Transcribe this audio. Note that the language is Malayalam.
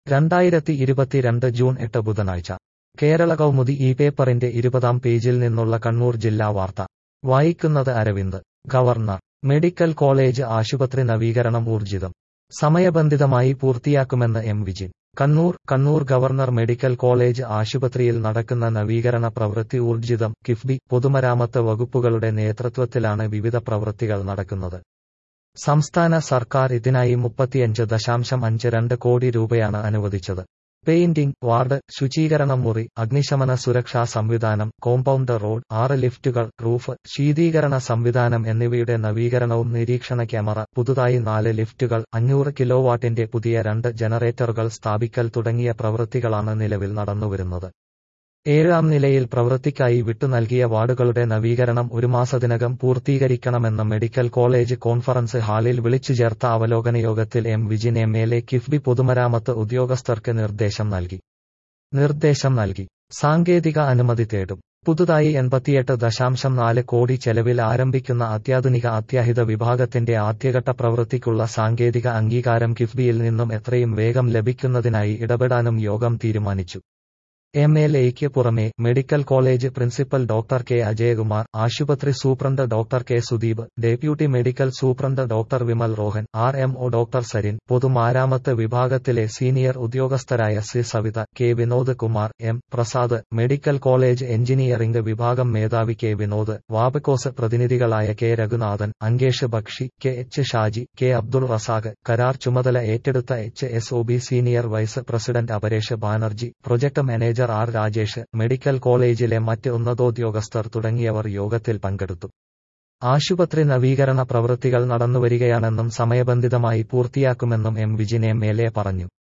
രണ്ടായിരത്തി ഇരുപത്തിരണ്ട് ജൂൺ എട്ട് ബുധനാഴ്ച കേരള കൗമുദി ഈ പേപ്പറിന്റെ ഇരുപതാം പേജിൽ നിന്നുള്ള കണ്ണൂർ ജില്ലാ വാർത്ത വായിക്കുന്നത് അരവിന്ദ് ഗവർണർ മെഡിക്കൽ കോളേജ് ആശുപത്രി നവീകരണം ഊർജിതം സമയബന്ധിതമായി പൂർത്തിയാക്കുമെന്ന് M Vijin Kannur Kannur governor medical college ആശുപത്രിയിൽ നടക്കുന്ന നവീകരണ പ്രവൃത്തി ഊർജിതം കിഫ്ബി പൊതുമരാമത്ത് വകുപ്പുകളുടെ നേതൃത്വത്തിലാണ് വിവിധ പ്രവൃത്തികൾ നടക്കുന്നത് സംസ്ഥാന സർക്കാർ ഇതിനായി മുപ്പത്തിയഞ്ച് ദശാംശം അഞ്ച് രണ്ട് കോടി രൂപയാണ് അനുവദിച്ചത് പെയിന്റിംഗ് വാർഡ് ശുചീകരണ മുറി അഗ്നിശമന സുരക്ഷാ സംവിധാനം കോമ്പൗണ്ട് റോഡ് ആറ് ലിഫ്റ്റുകൾ റൂഫ് ശീതീകരണ സംവിധാനം എന്നിവയുടെ നവീകരണവും നിരീക്ഷണ ക്യാമറ പുതുതായി നാല് ലിഫ്റ്റുകൾ അഞ്ഞൂറ് കിലോവാട്ടിന്റെ പുതിയ രണ്ട് ജനറേറ്ററുകൾ സ്ഥാപിക്കൽ തുടങ്ങിയ പ്രവൃത്തികളാണ് നിലവിൽ നടന്നുവരുന്നത് ഏഴാം നിലയിൽ പ്രവൃത്തിക്കായി വിട്ടുനൽകിയ വാർഡുകളുടെ നവീകരണം ഒരു മാസത്തിനകം പൂർത്തീകരിക്കണമെന്ന് മെഡിക്കൽ കോളേജ് കോൺഫറൻസ് ഹാളിൽ വിളിച്ചുചേർത്ത അവലോകന യോഗത്തിൽ M Vijin M L A KIIFB പൊതുമരാമത്ത് ഉദ്യോഗസ്ഥർക്ക് നിർദ്ദേശം നൽകി നിർദ്ദേശം നൽകി സാങ്കേതിക അനുമതി തേടും പുതുതായി എൺപത്തിയെട്ട് ദശാംശം നാല് കോടി ചെലവിൽ ആരംഭിക്കുന്ന അത്യാധുനിക അത്യാഹിത വിഭാഗത്തിന്റെ ആദ്യഘട്ട പ്രവൃത്തിക്കുള്ള സാങ്കേതിക അംഗീകാരം കിഫ്ബിയിൽ നിന്നും എത്രയും വേഗം ലഭിക്കുന്നതിനായി ഇടപെടാനും യോഗം തീരുമാനിച്ചു എം എൽ എയ്ക്ക് പുറമെ medical college principal doctor K Ajayakumar ആശുപത്രി superintendent doctor K Sudeep deputy medical superintendent doctor Vimal Rohan R M O doctor Sarin പൊതുമാരാമത്ത് വിഭാഗത്തിലെ സീനിയർ ഉദ്യോഗസ്ഥരായ C Savitha K Vinod Kumar M Prasad medical college engineering വിഭാഗം മേധാവി കെ വിനോദ് വാബക്കോസ് പ്രതിനിധികളായ K Raghunathan Ankesh Bakshi K H Shaji K Abdul Razak കരാർ ചുമതല ഏറ്റെടുത്ത H S O B senior vice president Aparesh Banerjee project manager manager R Rajesh medical കോളേജിലെ മറ്റ് ഉന്നതോദ്യോഗസ്ഥർ തുടങ്ങിയവർ യോഗത്തിൽ പങ്കെടുത്തു ആശുപത്രി നവീകരണ പ്രവൃത്തികൾ നടന്നുവരികയാണെന്നും സമയബന്ധിതമായി പൂർത്തിയാക്കുമെന്നും M Vijin M L A പറഞ്ഞു